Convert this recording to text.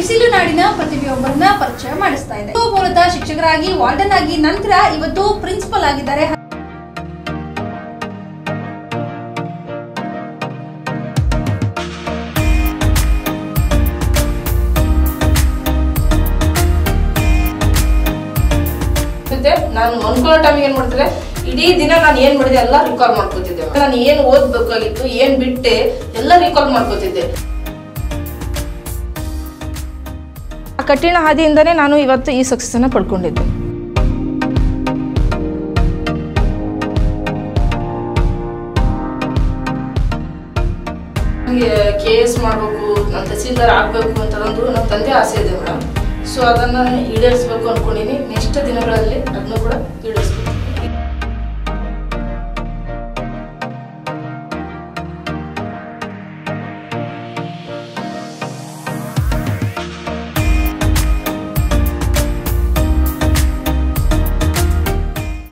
ಬಿಸಿಲು ನಾಡಿನ ಪ್ರತಿಭೆಯೊಬ್ಬರನ್ನ ಪರಿಚಯ ಮಾಡಿಸ್ತಾ ಇದೆ ಇವರು ಮೂಲತಃ ಶಿಕ್ಷಕರಾಗಿ ವಾರ್ಡನ್ ಆಗಿ ನಂತರ ಇವತ್ತು ಪ್ರಿನ್ಸಿಪಲ್ ಆಗಿದ್ದಾರೆ ಮತ್ತೆ ನಾನು ಮನ್ಕೊಳ್ಳೋ ಟೈಮಿಗೆ ಏನ್ ಮಾಡ್ತಿದ್ದೆ ಇಡೀ ದಿನ ನಾನು ಏನ್ ಮಾಡಿದೆ ಎಲ್ಲ ರಿಕಾಲ್ ಮಾಡ್ಕೋತಿದ್ದೆ ನಾನು ಏನ್ ಓದ್ಬೇಕಾಗಿತ್ತು ಏನ್ ಬಿಟ್ಟೆ ಎಲ್ಲ ರಿಕಾಲ್ ಮಾಡ್ಕೋತಿದ್ದೆ ಆ ಕಠಿಣ ಹಾದಿಯಿಂದನೇ ನಾನು ಇವತ್ತು ಈ ಸಕ್ಸಸ್ ಅನ್ನ ಪಡ್ಕೊಂಡಿದ್ದೆ ನನಗೆ ಕೆ ಎಸ್ ಮಾಡಬೇಕು ನಾನು ತಹಸೀಲ್ದಾರ್ ಆಗಬೇಕು ಅಂತದೊಂದು ನಮ್ಮ ತಂದೆ ಆಸೆ ಇದೆ ಮೇಡಮ್ ಸೊ ಅದನ್ನು ಈಡೇರಿಸ್ಬೇಕು ಅನ್ಕೊಂಡಿನಿ ನೆಕ್ಸ್ಟ್ ದಿನಗಳಲ್ಲಿ ಅದನ್ನು ಕೂಡ ಈಡೇರಿಸ್ಬೇಕು